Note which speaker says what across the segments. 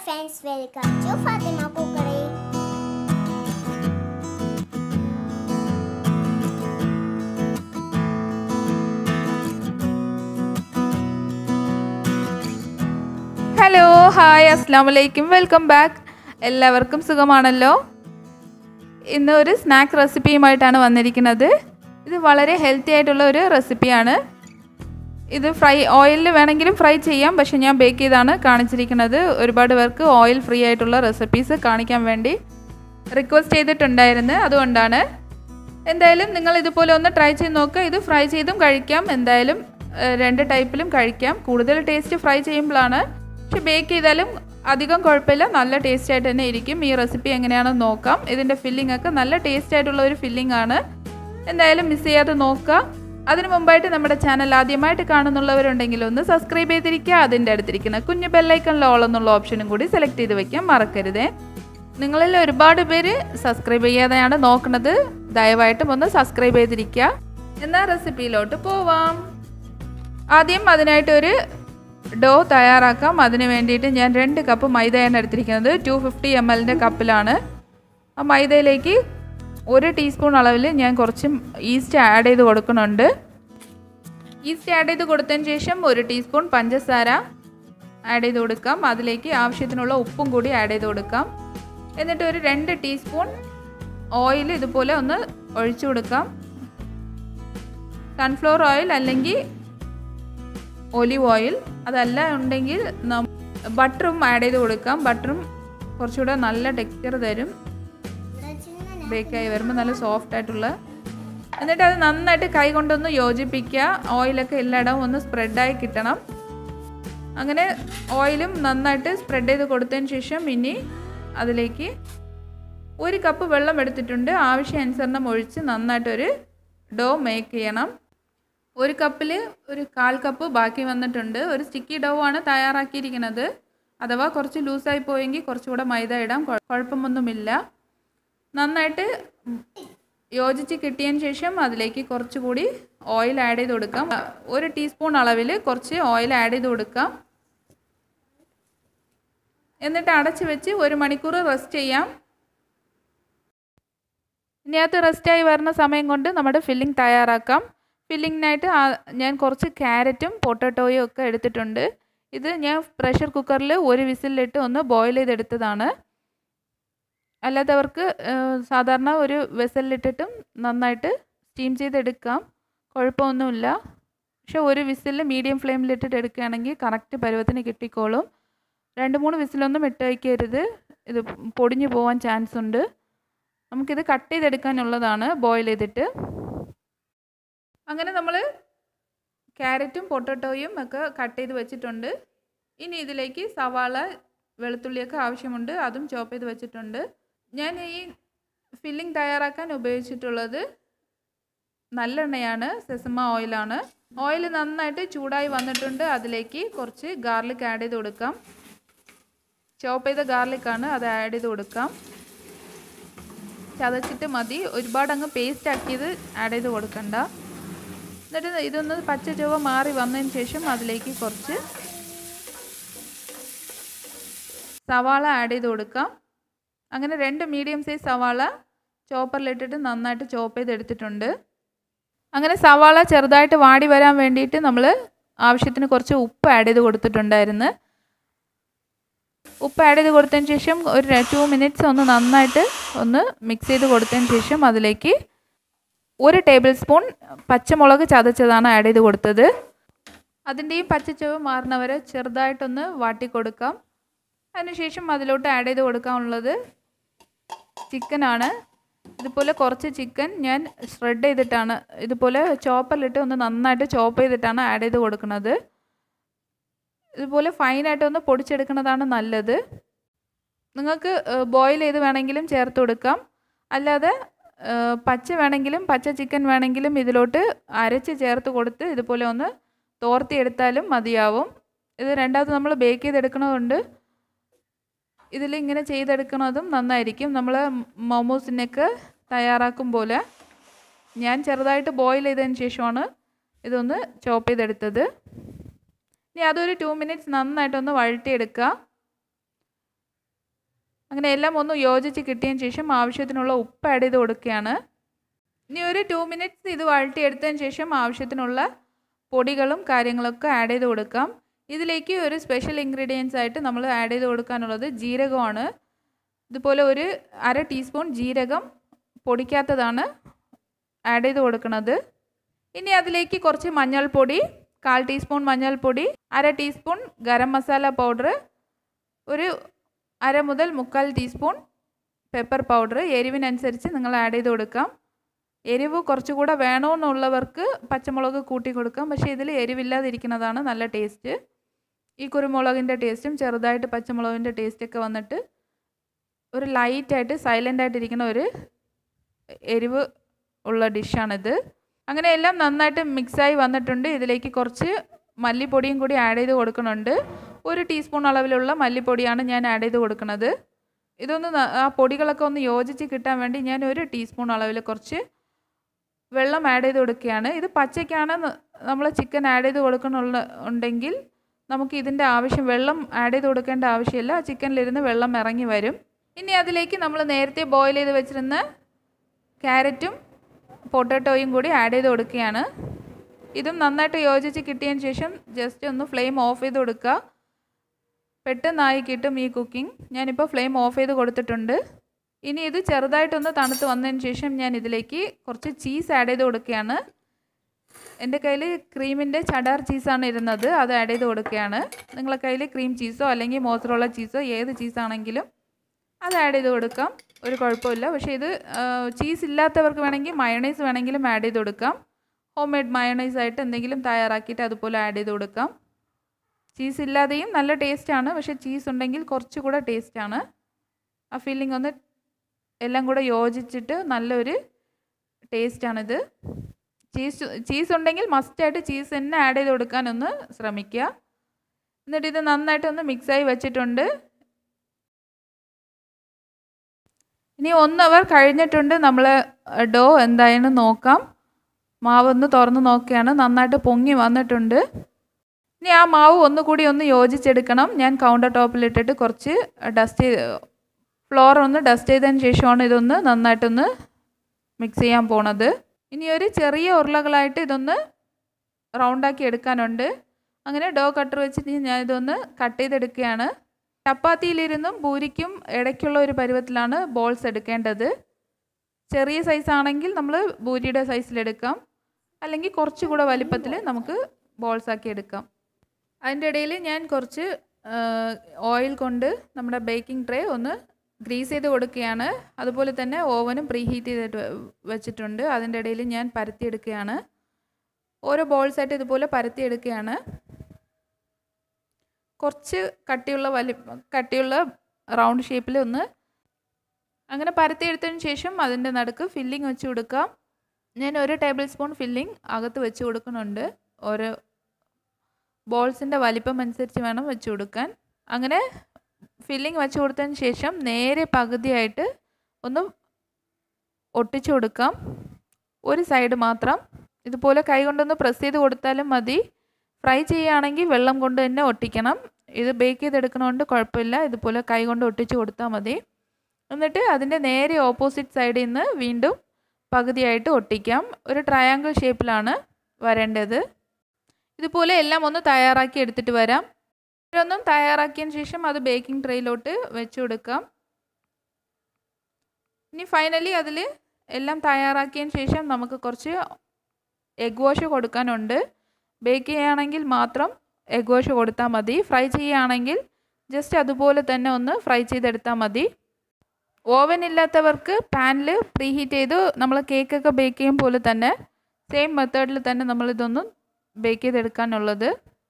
Speaker 1: friends, welcome to Fatima Cookery.
Speaker 2: Hello hi അസ്സാം വലൈക്കും welcome back എല്ലാവർക്കും സുഖമാണല്ലോ ഇന്ന് ഒരു സ്നാക്ക് റെസിപ്പിയുമായിട്ടാണ് വന്നിരിക്കുന്നത് ഇത് വളരെ ഹെൽത്തി ആയിട്ടുള്ള ഒരു റെസിപ്പിയാണ് ഇത് ഫ്രൈ ഓയിലിൽ വേണമെങ്കിലും ഫ്രൈ ചെയ്യാം പക്ഷെ ഞാൻ ബേക്ക് ചെയ്താണ് കാണിച്ചിരിക്കുന്നത് ഒരുപാട് പേർക്ക് ഓയിൽ ഫ്രീ ആയിട്ടുള്ള റെസിപ്പീസ് കാണിക്കാൻ വേണ്ടി റിക്വസ്റ്റ് ചെയ്തിട്ടുണ്ടായിരുന്നു അതുകൊണ്ടാണ് എന്തായാലും നിങ്ങൾ ഇതുപോലെ ഒന്ന് ട്രൈ ചെയ്ത് നോക്കുക ഇത് ഫ്രൈ ചെയ്തും കഴിക്കാം എന്തായാലും ഏഹ്, രണ്ട് ടൈപ്പിലും കഴിക്കാം കൂടുതൽ ടേസ്റ്റ് ഫ്രൈ ചെയ്യുമ്പോഴാണ് പക്ഷെ ബേക്ക് ചെയ്താലും അധികം കുഴപ്പമില്ല നല്ല ടേസ്റ്റ് ആയിട്ട് തന്നെ ഇരിക്കും ഈ റെസിപ്പി എങ്ങനെയാണെന്ന് നോക്കാം ഇതിൻ്റെ ഫില്ലിംഗ് ഒക്കെ നല്ല ടേസ്റ്റ് ആയിട്ടുള്ള ഒരു ഫില്ലിംഗ് ആണ് എന്തായാലും മിസ് ചെയ്യാതെ നോക്കുക അതിനു മുമ്പായിട്ട് നമ്മുടെ ചാനൽ ആദ്യമായിട്ട് കാണുന്നുള്ളവരുണ്ടെങ്കിൽ ഒന്ന് സബ്സ്ക്രൈബ് ചെയ്തിരിക്കുക അതിൻ്റെ അടുത്തിരിക്കുന്ന കുഞ്ഞു ബെല്ലൈക്കണിൽ ഓൾ എന്നുള്ള ഓപ്ഷനും കൂടി സെലക്ട് ചെയ്ത് വെക്കാൻ മറക്കരുതേ നിങ്ങളിൽ ഒരുപാട് പേര് സബ്സ്ക്രൈബ് ചെയ്യാതെയാണ് നോക്കുന്നത് ദയവായിട്ടും ഒന്ന് സബ്സ്ക്രൈബ് ചെയ്തിരിക്കുക എന്നാൽ റെസിപ്പിയിലോട്ട് പോവാം ആദ്യം അതിനായിട്ട് ഒരു ഡോ തയ്യാറാക്കാം അതിന് വേണ്ടിയിട്ട് ഞാൻ രണ്ട് കപ്പ് മൈദയാണ് എടുത്തിരിക്കുന്നത് ടു ഫിഫ്റ്റി എം എല്ലിൻ്റെ കപ്പിലാണ് ആ മൈദയിലേക്ക് ഒരു ടീസ്പൂൺ അളവിൽ ഞാൻ കുറച്ച് ഈസ്റ്റ് ആഡ് ചെയ്ത് കൊടുക്കുന്നുണ്ട് ഈസ്റ്റ് ആഡ് ചെയ്ത് കൊടുത്തതിന് ശേഷം ഒരു ടീസ്പൂൺ പഞ്ചസാര ആഡ് ചെയ്ത് കൊടുക്കാം അതിലേക്ക് ആവശ്യത്തിനുള്ള ഉപ്പും കൂടി ആഡ് ചെയ്ത് കൊടുക്കാം എന്നിട്ട് ഒരു രണ്ട് ടീസ്പൂൺ ഓയിൽ ഇതുപോലെ ഒന്ന് ഒഴിച്ചു കൊടുക്കാം സൺഫ്ലവർ ഓയിൽ അല്ലെങ്കിൽ ഒലിവ് ഓയിൽ അതല്ല ഉണ്ടെങ്കിൽ ബട്ടറും ആഡ് ചെയ്ത് കൊടുക്കാം ബട്ടറും കുറച്ചുകൂടെ നല്ല ടെക്സ്ചർ തരും ബേക്കായി വരുമ്പോൾ നല്ല സോഫ്റ്റ് ആയിട്ടുള്ള എന്നിട്ട് അത് നന്നായിട്ട് കൈ കൊണ്ടൊന്ന് യോജിപ്പിക്കുക ഓയിലൊക്കെ എല്ലായിടവും ഒന്ന് സ്പ്രെഡായി കിട്ടണം അങ്ങനെ ഓയിലും നന്നായിട്ട് സ്പ്രെഡ് ചെയ്ത് കൊടുത്തതിന് ശേഷം ഇനി അതിലേക്ക് ഒരു കപ്പ് വെള്ളം എടുത്തിട്ടുണ്ട് ആവശ്യാനുസരണം ഒഴിച്ച് നന്നായിട്ടൊരു ഡോ മേക്ക് ചെയ്യണം ഒരു കപ്പിൽ ഒരു കാൽ കപ്പ് ബാക്കി വന്നിട്ടുണ്ട് ഒരു സ്റ്റിക്കി ഡോ ആണ് തയ്യാറാക്കിയിരിക്കുന്നത് അഥവാ കുറച്ച് ലൂസായി പോയെങ്കിൽ കുറച്ചുകൂടെ മൈദ ഇടാം കുഴ- കുഴപ്പമൊന്നുമില്ല നന്നായിട്ട് യോജിച്ച് കിട്ടിയതിന് ശേഷം അതിലേക്ക് കുറച്ചുകൂടി ഓയിൽ ആഡ് ചെയ്ത് കൊടുക്കാം ഒരു ടീസ്പൂൺ അളവിൽ കുറച്ച് ഓയിൽ ആഡ് ചെയ്ത് കൊടുക്കാം എന്നിട്ട് അടച്ച് വെച്ച് ഒരു മണിക്കൂർ റെസ്റ്റ് ചെയ്യാം ഇനി അത് റെസ്റ്റായി വരുന്ന സമയം കൊണ്ട് നമ്മുടെ ഫില്ലിംഗ് തയ്യാറാക്കാം ഫില്ലിങ്ങിനായിട്ട് ഞാൻ കുറച്ച് ക്യാരറ്റും പൊട്ടറ്റോയും ഒക്കെ എടുത്തിട്ടുണ്ട് ഇത് ഞാൻ പ്രഷർ കുക്കറിൽ ഒരു വിസിലിട്ട് ഒന്ന് ബോയിൽ ചെയ്തെടുത്തതാണ് അല്ലാത്തവർക്ക് ഏഹ്, സാധാരണ ഒരു വെസലിലിട്ടിട്ടും നന്നായിട്ട് സ്റ്റീം ചെയ്തെടുക്കാം കുഴപ്പമൊന്നുമില്ല പക്ഷെ ഒരു വിസിൽ മീഡിയം ഫ്ലെയിമിലിട്ടിട്ട് എടുക്കുകയാണെങ്കിൽ കറക്റ്റ് പരുവത്തിന് കിട്ടിക്കോളും രണ്ട് മൂന്ന് വിസിലൊന്നും ഇട്ട് വയ്ക്കരുത് ഇത് പൊടിഞ്ഞു പോകാൻ ചാൻസ് ഉണ്ട് നമുക്കിത് കട്ട് ചെയ്തെടുക്കാനുള്ളതാണ് ബോയിൽ ചെയ്തിട്ട് അങ്ങനെ നമ്മൾ ക്യാരറ്റും പൊട്ടറ്റോയും ഒക്കെ കട്ട് ചെയ്ത് വെച്ചിട്ടുണ്ട് ഇനി ഇതിലേക്ക് സവാള വെളുത്തുള്ളിയൊക്കെ ആവശ്യമുണ്ട് അതും ചോപ്പ് ചെയ്ത് വെച്ചിട്ടുണ്ട് ഞാൻ ഈ ഫില്ലിംഗ് തയ്യാറാക്കാൻ ഉപയോഗിച്ചിട്ടുള്ളത് നല്ലെണ്ണയാണ് സെസമ ഓയിലാണ് ഓയിൽ നന്നായിട്ട് ചൂടായി വന്നിട്ടുണ്ട് അതിലേക്ക് കുറച്ച് ഗാർലിക് ആഡ് ചെയ്ത് കൊടുക്കാം ചോപ്പ് ചെയ്ത ഗാർലിക്കാണ് അത് ആഡ് ചെയ്ത് കൊടുക്കാം ചതച്ചിട്ട് മതി ഒരുപാട് അങ്ങ് പേസ്റ്റ് ആക്കിയത് ആഡ് ചെയ്ത് കൊടുക്കണ്ട എന്നിട്ട് ഇതൊന്ന് പച്ച ചുവ മാറി വന്നതിന് ശേഷം അതിലേക്ക് കുറച്ച് സവാള ആഡ് ചെയ്ത് കൊടുക്കാം അങ്ങനെ രണ്ട് മീഡിയം സൈസ് സവാള ചോപ്പറിലിട്ടിട്ട് നന്നായിട്ട് ചോപ്പ് ചെയ്തെടുത്തിട്ടുണ്ട് അങ്ങനെ സവാള ചെറുതായിട്ട് വാടി വരാൻ വേണ്ടിയിട്ട് നമ്മൾ ആവശ്യത്തിന് കുറച്ച് ഉപ്പ് ആഡ് ചെയ്ത് കൊടുത്തിട്ടുണ്ടായിരുന്നു ഉപ്പ് ആഡ് ചെയ്ത് കൊടുത്തതിന് ശേഷം ഒരു ടു മിനിറ്റ്സ് ഒന്ന് നന്നായിട്ട് ഒന്ന് മിക്സ് ചെയ്ത് കൊടുത്തതിന് ശേഷം അതിലേക്ക് ഒരു ടേബിൾ സ്പൂൺ പച്ചമുളക് ചതച്ചതാണ് ആഡ് ചെയ്ത് കൊടുത്തത് അതിൻ്റെയും പച്ചച്ചുവ മാറുന്നവരെ ചെറുതായിട്ടൊന്ന് വാട്ടി കൊടുക്കാം അതിനുശേഷം അതിലോട്ട് ആഡ് ചെയ്ത് കൊടുക്കാനുള്ളത് ചിക്കനാണ് ഇതുപോലെ കുറച്ച് ചിക്കൻ ഞാൻ ഷ്രെഡ് ചെയ്തിട്ടാണ് ഇതുപോലെ ചോപ്പറിലിട്ട് ഒന്ന് നന്നായിട്ട് ചോപ്പ് ചെയ്തിട്ടാണ് ആഡ് ചെയ്ത് കൊടുക്കുന്നത് ഇതുപോലെ ഫൈനായിട്ട് ഒന്ന് പൊടിച്ചെടുക്കുന്നതാണ് നല്ലത് നിങ്ങൾക്ക് ബോയിൽ ചെയ്ത് വേണമെങ്കിലും ചേർത്ത് കൊടുക്കാം അല്ലാതെ ഏഹ്, പച്ച വേണമെങ്കിലും പച്ച ചിക്കൻ വേണമെങ്കിലും ഇതിലോട്ട് അരച്ച് ചേർത്ത് കൊടുത്ത് ഇതുപോലെ ഒന്ന് തോർത്തിയെടുത്താലും മതിയാവും ഇത് രണ്ടാമത് നമ്മൾ ബേക്ക് ചെയ്തെടുക്കണതുകൊണ്ട് ഇതിൽ ഇങ്ങനെ ചെയ്തെടുക്കുന്നതും നന്നായിരിക്കും നമ്മൾ മൊമോസിനൊക്കെ തയ്യാറാക്കും പോലെ ഞാൻ ചെറുതായിട്ട് ബോയിൽ ചെയ്തതിന് ശേഷമാണ് ഇതൊന്ന് ചോപ്പ് ചെയ്തെടുത്തത് ഇനി അതൊരു ടു മിനിറ്റ്സ് നന്നായിട്ടൊന്ന് വഴറ്റിയെടുക്കുക അങ്ങനെ എല്ലാം ഒന്ന് യോജിച്ച് കിട്ടിയതിന് ശേഷം ആവശ്യത്തിനുള്ള ഉപ്പ് ആഡ് ചെയ്ത് കൊടുക്കുകയാണ് ഇനി ഒരു ടു മിനിറ്റ്സ് ഇത് വഴട്ടിയെടുത്തതിന് ശേഷം ആവശ്യത്തിനുള്ള പൊടികളും കാര്യങ്ങളൊക്കെ ആഡ് ചെയ്ത് കൊടുക്കാം ഇതിലേക്ക് ഒരു സ്പെഷ്യൽ ഇൻഗ്രീഡിയൻസ് ആയിട്ട് നമ്മൾ ആഡ് ചെയ്ത് കൊടുക്കാനുള്ളത് ജീരകമാണ് ഇതുപോലെ ഒരു അര ടീസ്പൂൺ ജീരകം പൊടിക്കാത്തതാണ് ആഡ് ചെയ്ത് കൊടുക്കുന്നത് ഇനി അതിലേക്ക് കുറച്ച് മഞ്ഞൾപ്പൊടി കാൽ ടീസ്പൂൺ മഞ്ഞൾപ്പൊടി അര ടീസ്പൂൺ ഗരം മസാല പൗഡർ ഒരു അര മുതൽ മുക്കാൽ ടീസ്പൂൺ പെപ്പർ പൗഡർ എരിവിനനുസരിച്ച് നിങ്ങൾ ആഡ് ചെയ്ത് കൊടുക്കാം എരിവ് കുറച്ചുകൂടെ വേണമെന്നുള്ളവർക്ക് പച്ചമുളക് കൂട്ടി കൊടുക്കാം പക്ഷേ ഇതിൽ എരിവില്ലാതിരിക്കുന്നതാണ് നല്ല ടേസ്റ്റ് ഈ കുരുമുളകിൻ്റെ ടേസ്റ്റും ചെറുതായിട്ട് പച്ചമുളകിൻ്റെ ടേസ്റ്റൊക്കെ വന്നിട്ട് ഒരു ലൈറ്റായിട്ട് സൈലൻ്റ് ആയിട്ടിരിക്കുന്ന ഒരു എരിവ് ഉള്ള ഡിഷാണിത് അങ്ങനെ എല്ലാം നന്നായിട്ട് മിക്സായി വന്നിട്ടുണ്ട് ഇതിലേക്ക് കുറച്ച് മല്ലിപ്പൊടിയും കൂടി ആഡ് ചെയ്ത് കൊടുക്കുന്നുണ്ട് ഒരു ടീസ്പൂൺ അളവിലുള്ള മല്ലിപ്പൊടിയാണ് ഞാൻ ആഡ് ചെയ്ത് കൊടുക്കുന്നത് ഇതൊന്ന് ന- ആ പൊടികളൊക്കെ ഒന്ന് യോജിച്ച് കിട്ടാൻ വേണ്ടി ഞാൻ ഒരു ടീസ്പൂൺ അളവിൽ കുറച്ച് വെള്ളം ആഡ് ചെയ്ത് കൊടുക്കുകയാണ് ഇത് പച്ചയ്ക്കാണ് നമ്മൾ ചിക്കൻ ആഡ് ചെയ്ത് കൊടുക്കണുള്ള ഉണ്ടെങ്കിൽ നമുക്ക് ഇതിൻ്റെ ആവശ്യം വെള്ളം ആഡ് ചെയ്ത് കൊടുക്കേണ്ട ആവശ്യമില്ല ചിക്കനിലിരുന്ന് വെള്ളം ഇറങ്ങി വരും ഇനി അതിലേക്ക് നമ്മൾ നേരത്തെ ബോയിൽ ചെയ്ത് വെച്ചിരുന്ന ക്യാരറ്റും പൊട്ടറ്റോയും കൂടി ആഡ് ചെയ്ത് കൊടുക്കുകയാണ് ഇതും നന്നായിട്ട് യോജിച്ച് കിട്ടിയതിന് ശേഷം ജസ്റ്റ് ഒന്ന് ഫ്ലെയിം ഓഫ് ചെയ്ത് കൊടുക്കുക പെട്ടെന്നായി കിട്ടും ഈ കുക്കിംഗ് ഞാനിപ്പോൾ ഫ്ലെയിം ഓഫ് ചെയ്ത് കൊടുത്തിട്ടുണ്ട് ഇനി ഇത് ചെറുതായിട്ടൊന്ന് തണുത്ത് വന്നതിന് ശേഷം ഞാൻ ഇതിലേക്ക് കുറച്ച് ചീസ് ആഡ് ചെയ്ത് കൊടുക്കുകയാണ് എൻ്റെ കയ്യിൽ ക്രീമിൻ്റെ ചടാർ ചീസാണ് ഇരുന്നത് അത് ആഡ് ചെയ്ത് കൊടുക്കുകയാണ് നിങ്ങളെ കയ്യിൽ ക്രീം ചീസോ അല്ലെങ്കിൽ മോസറോള ചീസോ ഏത് ചീസാണെങ്കിലും അത് ആഡ് ചെയ്ത് കൊടുക്കാം ഒരു കുഴപ്പമില്ല പക്ഷേ ഇത് ചീസ് ഇല്ലാത്തവർക്ക് വേണമെങ്കിൽ മയണൈസ് വേണമെങ്കിലും ആഡ് ചെയ്ത് കൊടുക്കാം ഹോം മെയ്ഡ് മയണൈസ് ആയിട്ട് എന്തെങ്കിലും തയ്യാറാക്കിയിട്ട് അതുപോലെ ആഡ് ചെയ്ത് കൊടുക്കാം ചീസ് ഇല്ലാതെയും നല്ല ടേസ്റ്റാണ് പക്ഷേ ചീസ് ഉണ്ടെങ്കിൽ കുറച്ചുകൂടെ ടേസ്റ്റാണ് ആ ഫീലിംഗ് ഒന്ന് എല്ലാം കൂടെ യോജിച്ചിട്ട് നല്ലൊരു ടേസ്റ്റാണിത് ചീസ് ചീസ് ഉണ്ടെങ്കിൽ മസ്റ്റായിട്ട് ചീസ് തന്നെ ആഡ് ചെയ്ത് കൊടുക്കാനൊന്ന് ശ്രമിക്കുക എന്നിട്ട് ഇത് നന്നായിട്ടൊന്ന് മിക്സായി വെച്ചിട്ടുണ്ട് ഇനി ഒന്ന് അവർ കഴിഞ്ഞിട്ടുണ്ട് നമ്മൾ ഡോ എന്തായെന്ന് നോക്കാം മാവ് ഒന്ന് തുറന്ന് നോക്കുകയാണ് നന്നായിട്ട് പൊങ്ങി വന്നിട്ടുണ്ട് ഇനി ആ മാവ് ഒന്നുകൂടി ഒന്ന് യോജിച്ചെടുക്കണം ഞാൻ കൗണ്ടർ ടോപ്പിലിട്ടിട്ട് കുറച്ച് ഡസ്റ്റ് ചെയ്ത് ഫ്ലോർ ഒന്ന് ഡസ്റ്റ് ചെയ്തതിന് ശേഷമാണ് ഇതൊന്ന് നന്നായിട്ടൊന്ന് മിക്സ് ചെയ്യാൻ പോണത് ഇനി ഒരു ചെറിയ ഉരുളകളായിട്ട് ഇതൊന്ന് റൗണ്ടാക്കി എടുക്കാനുണ്ട് അങ്ങനെ ഡോ കട്ടർ വെച്ചിട്ട് ഞാൻ ഇതൊന്ന് കട്ട് ചെയ്തെടുക്കുകയാണ് ചപ്പാത്തിയിലിരുന്നും പൂരിക്കും ഇടയ്ക്കുള്ള ഒരു പരുവത്തിലാണ് ബോൾസ് എടുക്കേണ്ടത് ചെറിയ സൈസ് ആണെങ്കിൽ നമ്മൾ പൂരിയുടെ സൈസിലെടുക്കാം അല്ലെങ്കിൽ കുറച്ചുകൂടെ വലിപ്പത്തിൽ നമുക്ക് ബോൾസ് ആക്കി എടുക്കാം അതിൻ്റെ ഇടയിൽ ഞാൻ കുറച്ച് ഓയിൽ കൊണ്ട് നമ്മുടെ ബേക്കിംഗ് ട്രേ ഒന്ന് ഗ്രീസ് ചെയ്ത് കൊടുക്കുകയാണ് അതുപോലെ തന്നെ ഓവനും പ്രീ ഹീറ്റ് ചെയ്തിട്ട് വെ- വെച്ചിട്ടുണ്ട് അതിൻ്റെ ഇടയിൽ ഞാൻ പരത്തിയെടുക്കുകയാണ് ഓരോ ബോൾസ് ആയിട്ട് ഇതുപോലെ പരത്തിയെടുക്കുകയാണ് കുറച്ച് കട്ടിയുള്ള വലി കട്ടിയുള്ള റൗണ്ട് ഷേപ്പിൽ ഒന്ന് അങ്ങനെ പരത്തിയെടുത്തതിന് ശേഷം അതിൻ്റെ നടുക്ക് ഫില്ലിംഗ് വെച്ച് കൊടുക്കാം ഞാൻ ഒരു ടേബിൾ സ്പൂൺ ഫില്ലിംഗ് അകത്ത് വെച്ച് കൊടുക്കുന്നുണ്ട് ഓരോ ബോൾസിൻ്റെ വലിപ്പം അനുസരിച്ച് വേണം വെച്ച് കൊടുക്കാൻ അങ്ങനെ ഫില്ലിംഗ് വെച്ച് കൊടുത്തതിന് ശേഷം നേരെ പകുതിയായിട്ട് ഒന്ന് ഒട്ടിച്ചു കൊടുക്കാം ഒരു സൈഡ് മാത്രം ഇതുപോലെ കൈ കൊണ്ടൊന്ന് പ്രസ് ചെയ്ത് കൊടുത്താലും മതി ഫ്രൈ ചെയ്യുകയാണെങ്കിൽ വെള്ളം കൊണ്ട് തന്നെ ഒട്ടിക്കണം ഇത് ബേക്ക് ചെയ്തെടുക്കണോണ്ട് കുഴപ്പമില്ല ഇതുപോലെ കൈ കൊണ്ട് ഒട്ടിച്ച് കൊടുത്താൽ മതി എന്നിട്ട് അതിൻ്റെ നേരെ ഓപ്പോസിറ്റ് സൈഡിൽ നിന്ന് വീണ്ടും പകുതിയായിട്ട് ഒട്ടിക്കാം ഒരു ട്രയാങ്കിൾ ഷേപ്പിലാണ് വരേണ്ടത് ഇതുപോലെ എല്ലാം ഒന്ന് തയ്യാറാക്കി എടുത്തിട്ട് വരാം ഇതൊന്നും തയ്യാറാക്കിയതിന് ശേഷം അത് ബേക്കിംഗ് ട്രേയിലോട്ട് വെച്ച് കൊടുക്കാം ഇനി ഫൈനലി അതിൽ എല്ലാം തയ്യാറാക്കിയതിന് ശേഷം നമുക്ക് കുറച്ച് എഗ് വാഷ് കൊടുക്കാനുണ്ട് ബേക്ക് ചെയ്യുകയാണെങ്കിൽ മാത്രം എഗ് വാഷ് കൊടുത്താൽ മതി ഫ്രൈ ചെയ്യുകയാണെങ്കിൽ ജസ്റ്റ് അതുപോലെ തന്നെ ഒന്ന് ഫ്രൈ ചെയ്തെടുത്താൽ മതി ഓവൻ ഇല്ലാത്തവർക്ക് പാനിൽ പ്രീ ഹീറ്റ് ചെയ്ത് നമ്മൾ കേക്കൊക്കെ ബേക്ക് ചെയ്യും പോലെ തന്നെ സെയിം മെത്തേഡിൽ തന്നെ നമ്മളിതൊന്ന് ബേക്ക് ചെയ്തെടുക്കാനുള്ളത്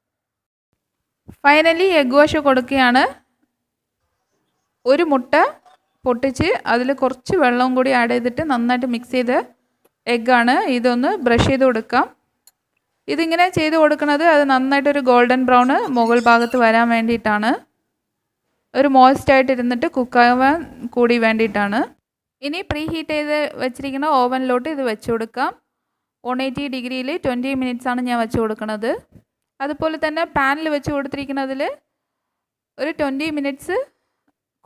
Speaker 2: ഫൈനലി എഗ് വാഷ് കൊടുക്കുകയാണ് ഒരു മുട്ട പൊട്ടിച്ച് അതിൽ കുറച്ച് വെള്ളവും കൂടി ആഡ് ചെയ്തിട്ട് നന്നായിട്ട് മിക്സ് ചെയ്ത് എഗ്ഗാണ് ഇതൊന്ന് ബ്രഷ് ചെയ്ത് കൊടുക്കാം ഇതിങ്ങനെ ചെയ്ത് കൊടുക്കുന്നത് അത് നന്നായിട്ടൊരു ഗോൾഡൻ ബ്രൗൺ മുകൾ ഭാഗത്ത് വരാൻ വേണ്ടിയിട്ടാണ് ഒരു മോയ്സ്റ്റ് ആയിട്ട് ഇരുന്നിട്ട് കുക്കാവാൻ കൂടി വേണ്ടിയിട്ടാണ് ഇനി പ്രീ ഹീറ്റ് ചെയ്ത് വെച്ചിരിക്കുന്ന ഓവനിലോട്ട് ഇത് വെച്ച് കൊടുക്കാം വൺ എയ്റ്റി ഡിഗ്രിയിൽ ട്വൻറ്റി മിനിറ്റ്സ് ആണ് ഞാൻ വെച്ച് കൊടുക്കുന്നത് അതുപോലെ തന്നെ പാനിൽ വെച്ച് കൊടുത്തിരിക്കുന്നതിൽ ഒരു ട്വൻറ്റി മിനിറ്റ്സ്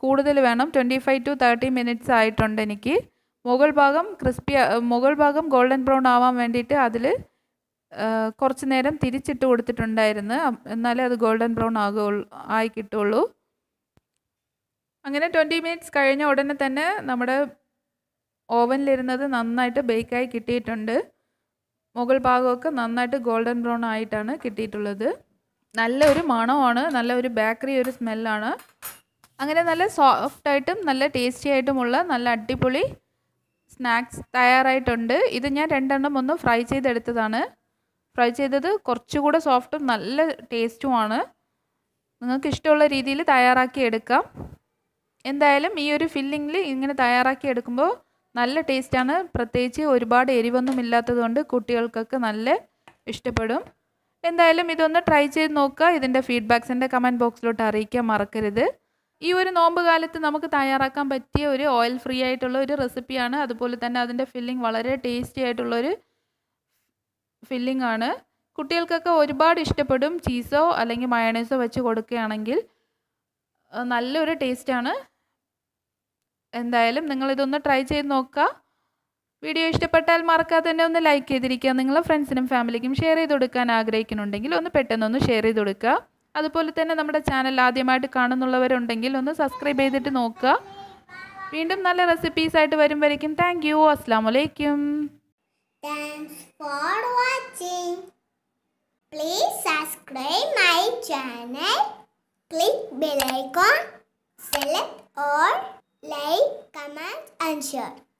Speaker 2: കൂടുതൽ വേണം twenty five to thirty minutes ആയിട്ടുണ്ട് എനിക്ക് മുകൾ ഭാഗം ക്രിസ്പി മുകൾ ഭാഗം ഗോൾഡൻ ബ്രൗൺ ആവാൻ വേണ്ടിയിട്ട് അതിൽ കുറച്ച് നേരം തിരിച്ചിട്ട് കൊടുത്തിട്ടുണ്ടായിരുന്നു അം- എന്നാലേ അത് ഗോൾഡൻ ബ്രൗൺ ആകുള്ളൂ ആയി കിട്ടുള്ളൂ അങ്ങനെ ട്വൻറ്റി മിനിറ്റ്സ് കഴിഞ്ഞ ഉടനെ തന്നെ നമ്മുടെ ഓവനിലിരുന്നത് നന്നായിട്ട് ബേക്കായി കിട്ടിയിട്ടുണ്ട് മുകൾ ഭാഗമൊക്കെ നന്നായിട്ട് ഗോൾഡൻ ബ്രൗൺ ആയിട്ടാണ് കിട്ടിയിട്ടുള്ളത് നല്ലൊരു മണമാണ് നല്ല ഒരു ബേക്കറി ഒരു സ്മെല്ലാണ് അങ്ങനെ നല്ല സോഫ്റ്റായിട്ടും നല്ല ടേസ്റ്റി ആയിട്ടുമുള്ള നല്ല അടിപൊളി സ്നാക്സ് തയ്യാറായിട്ടുണ്ട് ഇത് ഞാൻ രണ്ടെണ്ണം ഒന്ന് ഫ്രൈ ചെയ്തെടുത്തതാണ് ഫ്രൈ ചെയ്തത് കുറച്ചുകൂടെ സോഫ്റ്റും നല്ല ടേസ്റ്റുമാണ് നിങ്ങൾക്ക് ഇഷ്ടമുള്ള രീതിയിൽ തയ്യാറാക്കി എടുക്കാം എന്തായാലും ഈ ഒരു ഫില്ലിങ്ങിൽ ഇങ്ങനെ തയ്യാറാക്കി എടുക്കുമ്പോൾ നല്ല ടേസ്റ്റാണ് പ്രത്യേകിച്ച് ഒരുപാട് എരിവൊന്നും ഇല്ലാത്തതുകൊണ്ട് കുട്ടികൾക്കൊക്കെ നല്ല ഇഷ്ടപ്പെടും എന്തായാലും ഇതൊന്ന് ട്രൈ ചെയ്ത് നോക്കുക ഇതിൻ്റെ ഫീഡ്ബാക്സ് എൻ്റെ കമൻറ്റ് ബോക്സിലോട്ട് അറിയിക്കാൻ മറക്കരുത് ഈ ഒരു നോമ്പ് കാലത്ത് നമുക്ക് തയ്യാറാക്കാൻ പറ്റിയ ഒരു ഓയിൽ ഫ്രീ ആയിട്ടുള്ള ഒരു റെസിപ്പിയാണ് അതുപോലെ തന്നെ അതിൻ്റെ ഫില്ലിംഗ് വളരെ ടേസ്റ്റി ആയിട്ടുള്ളൊരു ഫില്ലിംഗ് ആണ് കുട്ടികൾക്കൊക്കെ ഒരുപാട് ഇഷ്ടപ്പെടും ചീസോ അല്ലെങ്കിൽ മയണൈസോ വെച്ച് കൊടുക്കുകയാണെങ്കിൽ അഹ് നല്ലൊരു ടേസ്റ്റാണ് എന്തായാലും നിങ്ങളിതൊന്ന് ട്രൈ ചെയ്ത് നോക്കുക വീഡിയോ ഇഷ്ടപ്പെട്ടാൽ മറക്കാതെ തന്നെ ഒന്ന് ലൈക്ക് ചെയ്തിരിക്കുക നിങ്ങളെ ഫ്രണ്ട്സിനും ഫാമിലിക്കും ഷെയർ ചെയ്ത് കൊടുക്കാൻ ആഗ്രഹിക്കുന്നുണ്ടെങ്കിൽ ഒന്ന് പെട്ടെന്നൊന്ന് ഷെയർ ചെയ്ത് കൊടുക്കുക അതുപോലെ തന്നെ നമ്മുടെ ചാനൽ ആദ്യമായിട്ട് കാണുന്നുള്ളവരുണ്ടെങ്കിൽ ഒന്ന് സബ്സ്ക്രൈബ് ചെയ്തിട്ട് നോക്കുക വീണ്ടും നല്ല റെസിപ്പീസ് ആയിട്ട് വരും വരയ്ക്കും താങ്ക് യു അസ്സാം വലൈക്കും
Speaker 1: Thanks for watching. Please subscribe my channel. Click bell icon. Select all. Like, comment and share.